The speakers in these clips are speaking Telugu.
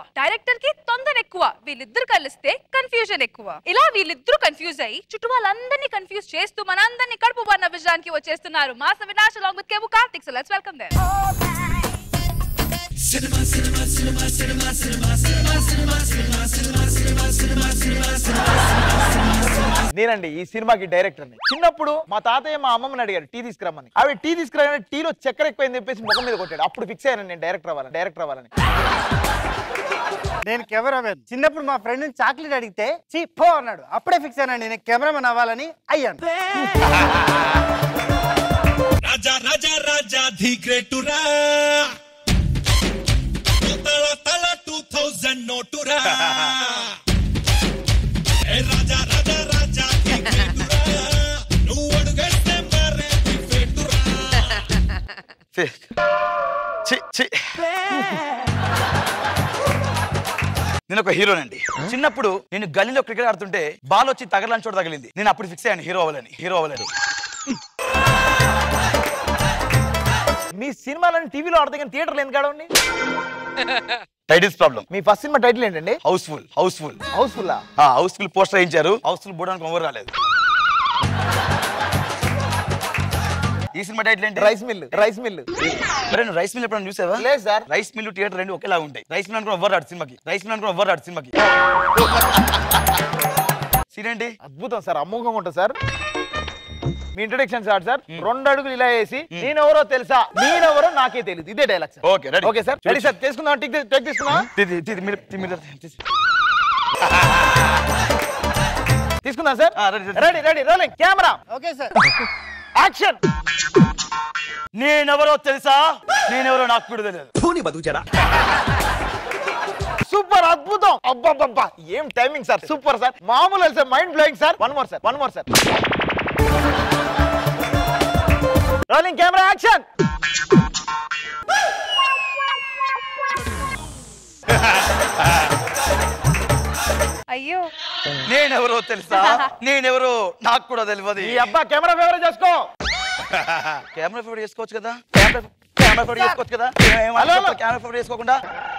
డైరెక్టర్ కి తొందర ఎక్కువ వీళ్ళిద్దరు కలిస్తే కన్ఫ్యూజన్ ఎక్కువ ఇలా వీళ్ళిద్దరూ కన్ఫ్యూజ్ అయ్యి చుట్టూ వాళ్ళందరినీ కన్ఫ్యూజ్ చేస్తూ మనందరినీ కడుపు బారిన విజయానికి వచ్చేస్తున్నారు మాస వినాష్ అలాంగ్ విత్ కేబు Karthik so let's welcome there నేనండి ఈ సినిమాకి డైరెక్టర్ చిన్నప్పుడు మా తాతయ్య మా అమ్మమ్మని అడిగారు టీ తీసుకురమ్మని ఆవిడ టీ తీసుకురాగానే టీలో చక్కెర ఎక్కువైంది చెప్పేసి ముఖం మీద కొట్టాడు అప్పుడు ఫిక్స్ అయ్యాను నేను డైరెక్టర్ అవ్వాలని డైరెక్టర్ అవ్వాలని నేను కెమెరామెన్ చిన్నప్పుడు మా ఫ్రెండ్ చాక్లెట్ అడిగితే చీ పో అన్నాడు అప్పుడే ఫిక్స్ అయినా నేను కెమెరామెన్ అవ్వాలని అయ్యాను రాజా రాజా రాజా ది గ్రేటురా తల తల టూ థౌజండ్ నోటురా ఏ రాజా రాజా రాజా ది గ్రేటురా నువ్వు అడుగేస్తే మరే ది ఫేటురా చి చి నేను ఒక హీరోనండి చిన్నప్పుడు నేను గల్లీలో క్రికెట్ ఆడుతుంటే బాల్ వచ్చి తగలని చోట తగిలింది నేను అప్పుడు ఫిక్స్ అయ్యాను హీరో అవ్వాలని హీరో అవ్వాలని మీ సినిమాలని టీవీలో ఆడితే కానీ థియేటర్లో ఎందుకు ఆడవండి టైటిల్స్ ప్రాబ్లం మీ ఫస్ట్ సినిమా టైటిల్ ఏంటండి housefull housefull housefull housefull poster వేయించారు హౌస్ఫుల్ బోడానికి ఎవరు రాలేదు ఈ సినిమా టైటిల్ ఏంటి రైస్ మిల్ రైస్ మిల్ అరే నువ్వు రైస్ మిల్ ఎప్పుడైనా చూసావా లేదు సార్ రైస్ మిల్ థియేటర్ రెండు ఒకేలా ఉంటాయి రైస్ మిల్ అనుకున్న ఎవరు రాడు సినిమాకి రైస్ మిల్ అనుకున్న ఎవరు రాడు సినిమాకి సీన్ ఏంటి అద్భుతం సార్ అమోఘంగా ఉంటుంది సార్ మీ ఇంట్రొడక్షన్ సార్ సార్ రెండు అడుగులు ఇలా వేసి నేనెవరో తెలుసా నేనెవరో నాకే తెలియదు ఇదే dialogue sir okay ready okay sir ready sir తీసుకుందాం టిక్ టేక్ తీసుకుందాం తీసుకుందాం సార్ ఆ, ready, ready. Ready ready rolling camera okay sir action నేనెవరో తెలుసా నేనెవరో నాకు కూడా తెలియదు సూపర్ అద్భుతం అబ్బబ్బబ్బా ఏం టైమింగ్ సార్ సూపర్ సార్ మామూలు sir mind blowing sir one more sir one more sir rolling camera action అయ్యో నేనెవరో తెలుసా నేనెవరో నాకు కూడా తెలియదు ఈ అబ్బా కెమెరా ఫేవర్ చేసుకో కెమెరా ఫోటో చేసుకోవచ్చు కదా కెమెరా కెమెరా ఫోటో చేసుకోవచ్చు కదా హలో, హలో. కెమెరా ఫోటో చేసుకోకుండా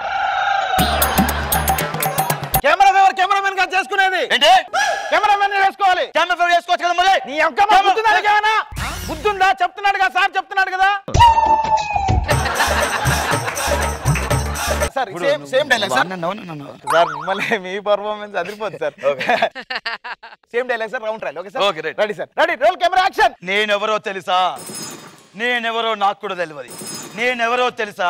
కెమెరా ఫేవర్ కెమెరామెన్ గా చేసుకునేది ఏంటి కెమెరామెన్ చేసుకోవాలి కెమెరా ఫోటో చేసుకోవచ్చు కదా మరి నీ అక్క బుద్ధుందా నీకేమన్నా? బుద్ధుందా చెప్తున్నాడు కదా సార్ చెప్తున్నాడు కదా sir same same dialogue sir బాగున్నా, అవునా, అవునా, అవునా. సార్ మిమ్మల్ని మీ పర్ఫార్మెన్స్ అదిరిపోతుంది sir same dialogue sir round trial okay sir Okay, right. Ready sir ready roll camera action నేనెవరో తెలుసా నేనెవరో నాకు కూడా తెలియదు నేనెవరో తెలుసా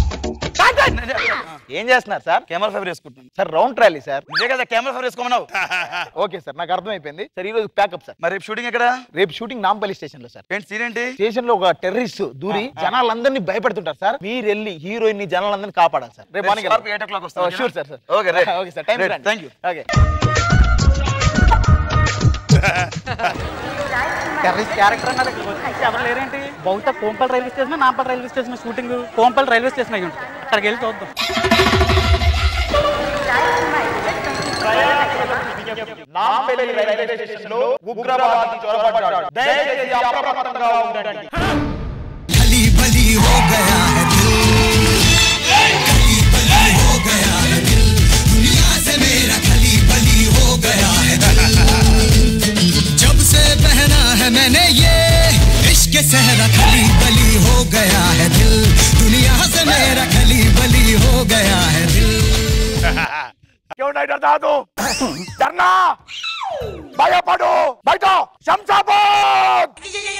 ఏం చేస్తున్నారు సార్ కెమెరా ఫేవర్ వేసుకుంటున్నాను సార్ రౌండ్ ట్రైల్ సార్ నువ్వే కదా కెమెరా ఫేవర్ వేసుకోమన్నావు ఓకే సార్ నాకు అర్థమైపోయింది సార్ ఈ రోజు ప్యాకప్ సార్ మరి రేపు షూటింగ్ ఎక్కడ రేపు షూటింగ్ నాంపల్లి స్టేషన్ లో సార్ ఏంటి సీన్ ఏంటి స్టేషన్ లో ఒక టెర్రరిస్ట్ దూరి జనాలందరినీ భయపెడుతుంటారు సార్ మీరు వెళ్ళి హీరోయిన్ ని జనాలందరినీ కాపాడాలి సార్ రేపు మార్నింగ్ sharp eight o'clock వస్తాను. Sure sir sir Okay, right. Okay sir thank Right, thank you. Okay terrorist character అన్నారు ఇక్కడికి వచ్చి ఎవరు లేరేంటి బహుశా Kompally railway station Nampally railway station shooting Kompally railway station అయి ఉంటుంది అక్కడికి వెళ్ళి చూద్దాం నాంపల్లి రైల్వే స్టేషన్ లో ఉగ్రవాది చొరబడ్డాడు దయచేసి అప్రమత్తంగా ఉండండి खली बली हो गया है दिल खली बली हो गया है दिल दुनिया से मेरा खली बली हो गया है दिल जब से पहना है मैंने ये इश्क सहरा खली बली हो गया है दिल दुनिया से मेरा खली बली हो गया है दिल क्यों नहीं डरता तू डरना భయపడు బయట శంషాబాద్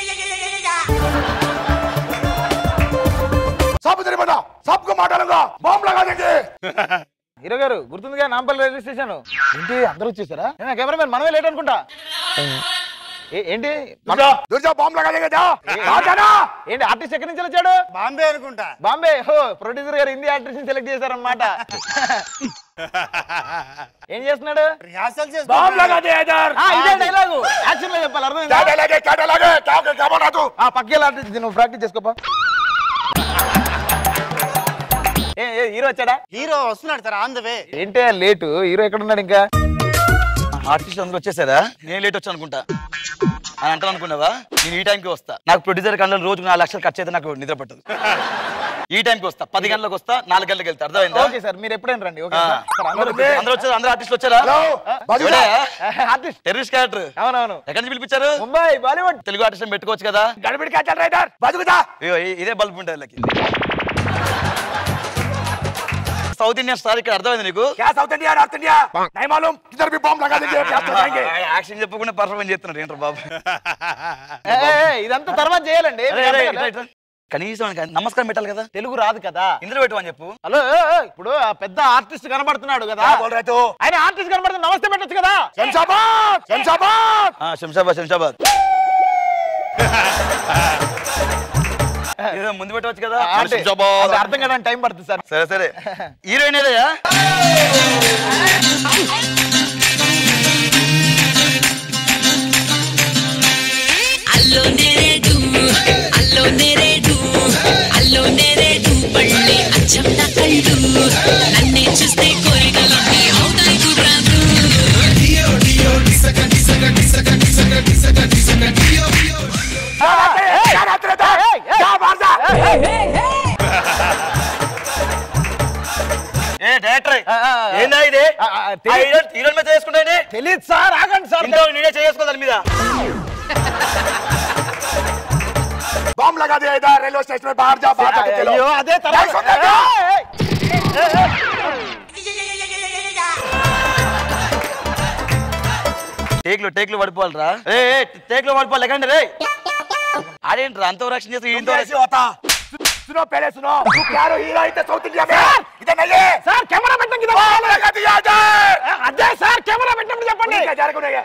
सब इधर बना सबको माटालूंगा बॉम्ब लगा देंगे హీరో గారు గుర్తుందిగా నాంపల్లి రైల్వే స్టేషన్ ఏంటి అందరూ వచ్చేసారా కెమెరామెన్ మనమే లేట్ అనుకుంటా ఏ- ఏంటి దుర్జా బాంబ్ లగా దేంగే జా ఏంటి ఆర్టిస్ట్ ఎక్కడి నుంచి వచ్చాడు బాంబే అనుకుంటా బాంబే హో ప్రొడ్యూసర్ గారు హిందీ ఆర్టిస్ట్ సెలెక్ట్ చేశారన్నమాట ఏం చేస్తున్నాడు రిహార్సల్ బాంబ్ లగా చేసి ఆ, ఇదే డైలాగు యాక్షన్ లో చెప్పాలి అర్థమైందా ఆ, పక్కకి వెళ్ళి ఆర్టిస్ట్ నువ్వు ప్రాక్టీస్ చేసుకోపా ఏ ఏ, హీరో వచ్చాడా హీరో వస్తున్నాడు సార్ ఆన్ ద వే ఏంటే లేటు హీరో ఎక్కడ ఉన్నాడు ఇంకా ఆర్టిస్ట్ అందరూ వచ్చేసారా నేను లేట్ వచ్చాను అనుకుంటా అని అంటాను అనుకున్నావా నేను ఈ టైంకి వస్తా నాకు ప్రొడ్యూసర్ కన్నా రోజుకు నాలుగు లక్షలు ఖర్చు అయితే నాకు నిద్ర పట్టదు ఈ టైంకి వస్తా పది గంటలకు వస్తా నాలుగు గంటలకు వెళ్తా అర్థమైందా ఓకే సార్ మీరు ఎప్పుడైనా రండి ఓకే ఆ. సార్. సార్ అందరూ అందరూ అందరూ వచ్చారు అందరూ ఆర్టిస్టులు వచ్చారా హలో బాజుగా ఆర్టిస్ట్ టెర్రరిస్ట్ క్యారెక్టర్ అవునవును ఎక్కడి నుంచి పిలిపించారు ముంబై బాలీవుడ్ తెలుగు ఆర్టిస్ట్ పెట్టుకోవచ్చు కదా గడబిడి క్యాచల్ రైడర్ బాజుగా ఇగో ఇ- ఇదే బల్బ్ ఉంటుంది వీళ్ళకి సౌత్ ఇండియన్ స్టార్ ఇక్కడ అర్థమైంది నీకు क्या साउथ इंडिया नॉर्थ इंडिया नहीं मालूम किधर भी बॉम्ब लगा देंगे क्या तो जाएंगे యాక్షన్ చెప్పకుండా పర్ఫార్మెన్స్ చేస్తున్నారు ఏంట్రా బాబు ఏ, ఏ, ఏ, ఇదంతా తర్వాత చేయాలండి అరే, అరే, ఇట్లా, ఇట్లా. కనీసం ఆయనకి నమస్కారం పెట్టాలి కదా తెలుగు రాదు కదా ఇందులో పెట్టమని చెప్పు హలో ఏ, ఏ, ఇప్పుడు ఆ పెద్ద ఆర్టిస్ట్ కనబడుతున్నాడు కదా क्या बोल रहे तू ఆయన ఆర్టిస్ట్ కనబడుతుంది నమస్తే పెట్టొచ్చు కదా शमशाबाद शमशाबाद ఆ, శంషాబాద్ శంషాబాద్ ఏదో ముందు పెట్టవచ్చు కదా ఆ, అంటే శంషాబాద్. అది అర్థం కదా టైం పడుతుంది సార్ సరే సరే హీరోయిన్ ఏదయ్యా అల్లో నేరేడు అల్లో నేరేడు అల్లో నేరేడు పళ్ళే అచ్చం నా కళ్ళు నన్నే చూస్తే కోరికలన్నీ అవుతాయి గుర్రాలు क्या नाच रहे थे क्या मार जा ఏ డైరెక్టర్ ఆ, ఆ, ఆ. ఏందా ఇది ఆ, ఆ, తెలి- హీరోయిన్ హీరోయిన్ మీద చేసుకుంటే తెలియదు సార్ ఆగండి సార్ ఇంట్లో నేనే చేసుకో దాని మీద बॉम्ब लगा दिया इधर रेलवे स्टेशन में बाहर जा बाहर जाके चलो అయ్యో అదే తర్వాత नहीं सुनते क्या? ఏ, ఏ, టేక్లు టేక్లు పడిపోవాలరా ఏ ఏ, టేక్లు పడిపోవాలి ఎక్కండి రే అదేంట్రా అంత రక్షణ చేసి तुम ఇంత कैसे होता सुनो पहले सुनो तू क्या रो हीरो इधर साउथ इंडिया में इधर नहीं है సార్ కెమెరా పెట్టండి కదా बॉम्ब लगा दिया इधर అదే సార్ కెమెరా పెట్టండి చెప్పండి क्या जा रहे को नहीं है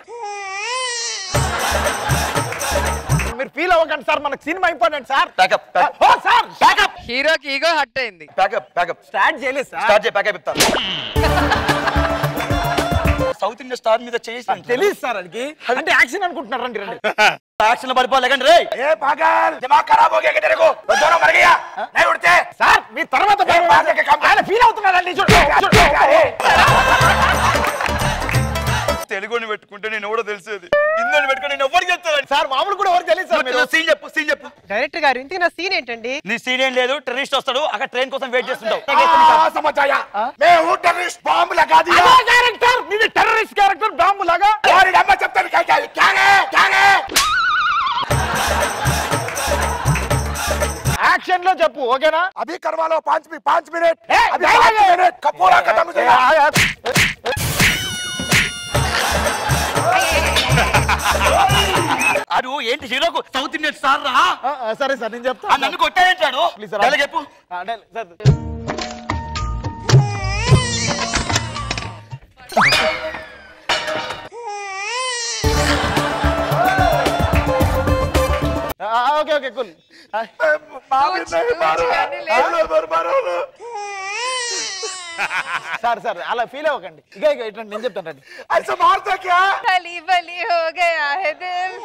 మీరు ఫీల్ అవ్వకండి సార్ మనకు సినిమా ఇంపార్టెంట్ సార్ ప్యాకప్ ఓ సార్ ప్యాకప్ హీరోకి ఈగో హట్ అయింది ప్యాకప్ ప్యాకప్ స్టార్ట్ చేయలేదు సార్ స్టార్ట్ చేయి ప్యాకప్ ఇస్తా సౌత్ ఇండియా స్టార్ మీద చేసి తెలియదు సార్ అది అంటే యాక్షన్ అనుకుంటున్నారు రండి రండి యాక్షన్ లో పడిపోవాలి ఎక్కండి రే ए पागल दिमाग खराब हो गया क्या तेरे को वो दोनों मर गया नहीं उठते సార్ మీ తర్వాత ఏ, బాగా ఎక్కడ కమ్- ఆయన ఫీల్ అవుతున్నారండి చూడు क्या- చూడు. क्या है? తెలుగుని పెట్టుకుంటే నేను ఎవడో తెలిసేది హిందీని పెట్టుకుని నేను ఎవరికి చెప్తాను సార్ మామూలు కూడా ఎవరు తెలియదు సార్ మీరు సీన్ చెప్పు సీన్ చెప్పు డైరెక్టర్ గారు ఇంతకీ నా సీన్ ఏంటండి నీ సీన్ ఏం లేదు టెర్రరిస్ట్ వస్తాడు అక్కడ ట్రైన్ కోసం వెయిట్ చేస్తుంటావు हाँ, समझ आया मैं हूँ टेररिस्ट बॉम्ब लगा दिया అదే క్యారెక్టర్ మీది టెర్రరిస్ట్ క్యారెక్టర్ బాంబు లాగా और अम्मा जब तक क्या क्या क्या है क्या है యాక్షన్ లో చెప్పు ఓకేనా अभी करवा लो पाँच मिनट पाँच मिनट ए, अभी नहीं, पाँच नहीं, मिनट कब पूरा खत्म हो जाएगा అడు ఏంటి హీరోకు సౌత్ ఇండియన్ స్టార్ రా ఆ, ఆ, సరే సార్ నేను ఆ చెప్తాను నన్ను కొట్టాడంటాడు ప్లీజ్ సార్ డైలాగ్ చెప్పు ఆ, డైలాగ్, సార్. ఆ, ఆ, ఓకే ఓకే కూల్ मार नहीं मारो కానీ లేదు. मारो मारो मारो సార్ సార్ అలా ఫీల్ అవ్వకండి ఇక ఇక ఇట్లా నేను చెప్తాను రండి ऐसे मारते क्या బలి బలి హో గయా హై దిల్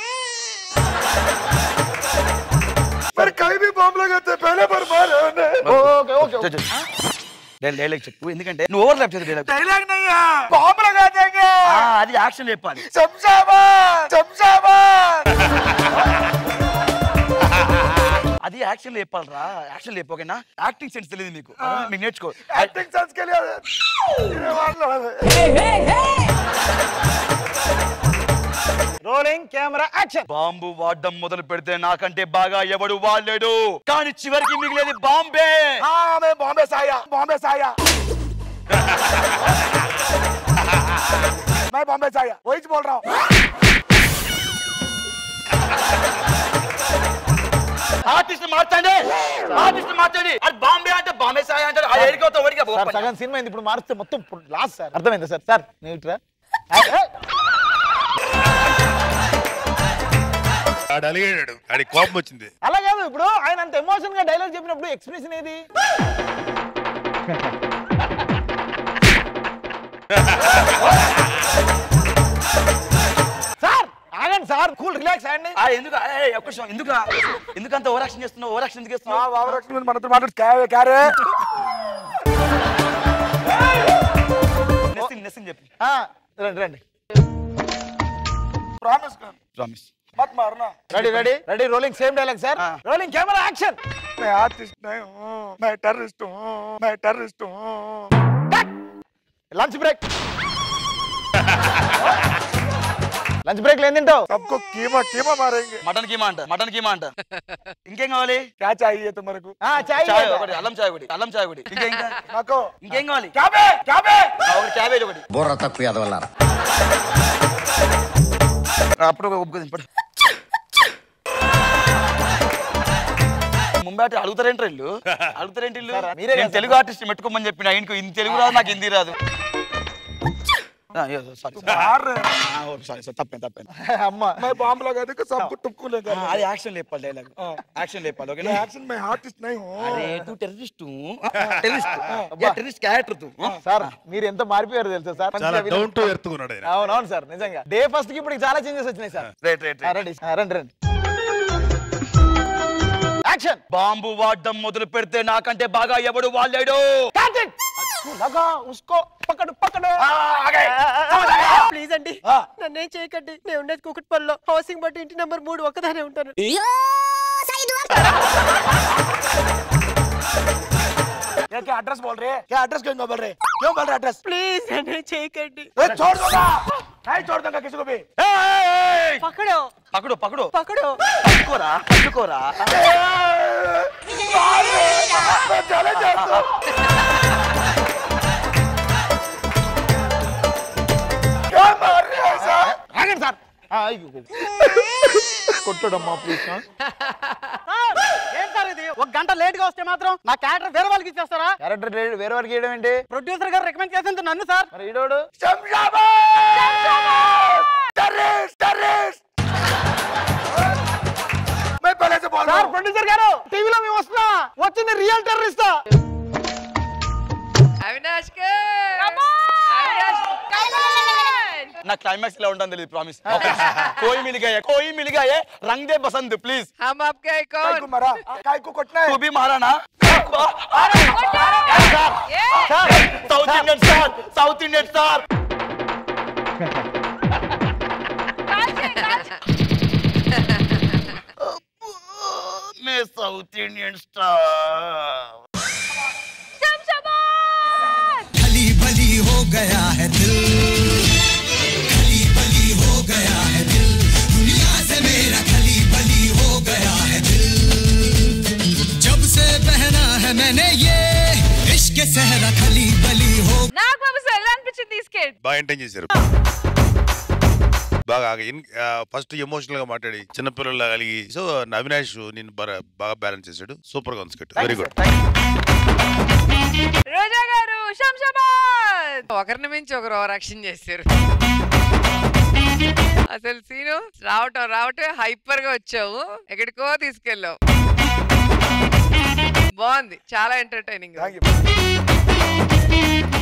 पर कहीं भी बॉम्ब लगाते पहले बार मारे उन्हें ఓకే ఓకే ఓకే డైలాగ్ చెప్పు ఎందుకంటే నువ్వు ఓవర్ ల్యాప్ చేసే డైలాగ్ डायलॉग नहीं है बॉम्ब लगा देंगे అది యాక్షన్ చెప్పాలి शमशाबाद शमशाबाद అది యాక్షన్ చెప్పాలరా యాక్షన్ చెప్పు ఓకేనా యాక్టింగ్ సెన్స్ తెలియదు మీకు మీకు నేర్చుకో एक्टिंग सेंस के लिए ये मार लो రోలింగ్ కెమెరా యాక్షన్ బాంబు వాడడం మొదలు పెడితే నాకంటే బాగా ఎవడు వాడలేడు కానీ చివరికి మిగిలేది బాంబే हाँ मैं बॉम्बे से आया बॉम्बे से आया मैं बॉम्बे से आया वही बोल रहा हूँ ఆర్టిస్ట్ మార్చండి ఆర్టిస్ట్ మార్చండి అది బాంబే అంటే బాంబే సాయి అంటారు ఆ ఎడికవుతా ఒడిగా సార్ సగం సినిమా అయింది ఇప్పుడు మారిస్తే మొత్తం లాస్ట్ సార్ అర్థమైందా సార్ సార్ నేను ఇట్రా ఆడు అలిగాడు ఆడి కోపం వచ్చింది అలా కాదు ఇప్పుడు ఆయన అంత ఎమోషన్ గా డైలాగ్ చెప్పినప్పుడు ఎక్స్ప్రెషన్ ఏది సార్ ఆగండి సార్ కూల్ రిలాక్స్ అండి ఆ, ఎందుకు ఆ, ఏ, ఒక్క నిమిషం ఎందుకు ఆ- ఎందుకు అంత ఓవర్ యాక్షన్ చేస్తున్నావు ఓవర్ యాక్షన్ ఎందుకు చేస్తున్నావు మన మాట్లాడు क्या है क्या रे నెస్సింగ్ నెస్సింగ్ చెప్పు రండి రండి प्रॉमिस कर ప్రామిస్ मत मारना ready ready ready rolling same dialogue sir ఆ. రోలింగ్ కెమెరా యాక్షన్ मैं आर्टिस्ट नहीं हूँ मैं टेररिस्ट हूँ मैं टेररिस्ट हूँ లంచ్ బ్రేక్ లంచ్ బ్రేక్ ఏం తింటావు सबको कीमा कीमा मारेंगे మటన్ కీమా అంట మటన్ కీమా అంట ఇంకేం కావాలి क्या चाहिए तुम्हारे को ఆ, చాయ్ చాయ్ ఇవ్వండి. ఒకటి అల్లం చాయ్ ఒకటి అల్లం చాయ్ ఒకటి ఇంకా ఇంకా नको ఇంకేం కావాలి क्या बे क्या बे ఆ, ఒకటి క్యాబేజ్ ఒకటి బుర్ర తక్కువ ఎదవల్లారా ఆ, అప్పుడు ఒక ఉప్పు దింపడు ముంబై అంటే అడుగుతారేంటి వీళ్ళు అడుగుతారేంటి వీళ్ళు సార్, మీరే నేను కదా తెలుగు ఆర్టిస్ట్ పెట్టుకోమని చెప్పిన ఆయనకు ఇంత తెలుగు రాదు నాకు హిందీ రాదు సారీ मार रहे సారీ సార్ తప్పేం తప్పేం అమ్మ मैं बॉम्ब लगा देगा सबको टुपकू लेगा అది యాక్షన్ లేపాలి డైలాగ్ యాక్షన్ లేపాలి ఓకేనా एक्शन में आर्टिस्ट नहीं हूँ అరే తూ టెర్రరిస్ట్ టెర్రరిస్ట్ టెర్రరిస్ట్ క్యారెక్టర్ తూ సార్ మీరు ఎంత మారిపోయారు తెలుసా సార్ చాలా డౌన్ టు ఎర్త్ ఉన్నాడు ఆయన అవునవును సార్ నిజంగా డే ఫస్ట్ కి ఇప్పుడు చాలా చేంజెస్ వచ్చినాయి సార్ రైట్ రైట్ ఆ, రండి ఆ, రండి రండి యాక్షన్ బాంబు వాడడం మొదలు పెడితే నాకంటే బాగా ఎవడు వాళ్ళాడు లగా ఉస్కో పక్కడు పక్కడు ప్లీజ్ అండి నన్నేం చేయకండి నేను ఉండేది కుకట్పల్లిలో హౌసింగ్ బట్టి ఇంటి నెంబర్ మూడు ఒక్కదానే ఉంటాను ये क्या एड्रेस बोल रहे हैं क्या एड्रेस क्यों बोल रहे हैं क्यों बोल रहे एड्रेस ప్లీజ్ నన్నేం చేయకండి ए, छोड़ दूंगा नहीं छोड़ दूंगा किसी को भी పక్కడో పకడు పకడు పక్కడో పట్టుకోరా పట్టుకోరా मैं चले जाता हूँ क्या मार रहे हैं सर ఆగండి సార్ ఆ, అయ్యో. కొట్టడమ్మా ప్లీజ్ ఏం సార్ ఇది ఒక గంట లేట్ గా వస్తే మాత్రం నా క్యారెక్టర్ వేరే వాళ్ళకి ఇచ్చేస్తారా క్యారెక్టర్ వేరే వారికి వేయడం ఏంటి ప్రొడ్యూసర్ గారు రికమెండ్ చేసింది నన్ను సార్ మరి ఈడోడు टेररिस्ट टेररिस्ट मैं पहले से बोल रहा సార్ हूँ ప్రొడ్యూసర్ గారు టీవీలో మేము వస్తున్నా వచ్చింది రియల్ టెర్రరిస్ట్ అవినాష్ అవినాష్ నా క్లైమాక్స్ ఇలా ఉంటుంది తెలియదు ప్రామిస్ కోయి మిలిగాయే కోయి మిలిగాయే రంగ్ దే బసంత్ ప్లీజ్ हम आपके काय कौन को मारा काय को कटना तू है भी मारा ना south Indian star south Indian star मैं साउथ इंडियन स्टार खली बली हो गया है दिल खली बली हो गया है दिल दुनिया से मेरा खली बली हो गया है दिल जब से पहना है मैंने ये इश्क सहरा खली बली हो నాకు బాబు సార్ ఎలా అనిపించింది ఈ స్కెట్ బాగా ఎంటైన్ చేశారు బాగా ఫస్ట్ ఎమోషనల్ గా మాట్లాడి చిన్నపిల్లల కలిగి సో అవినాష్ నేను బాగా- బాగా బ్యాలెన్స్ చేశాడు సూపర్ గా ఉంది స్కెట్ వెరీ గుడ్ రోజా గారు శంషాబాద్ ఒకరిని మించి ఒకరు రక్షణ చేశారు అసలు సీను రావటం రావటం హైపర్ గా వచ్చావు ఎక్కడికో తీసుకెళ్ళావు బాగుంది చాలా ఎంటర్టైనింగ్ Thank you.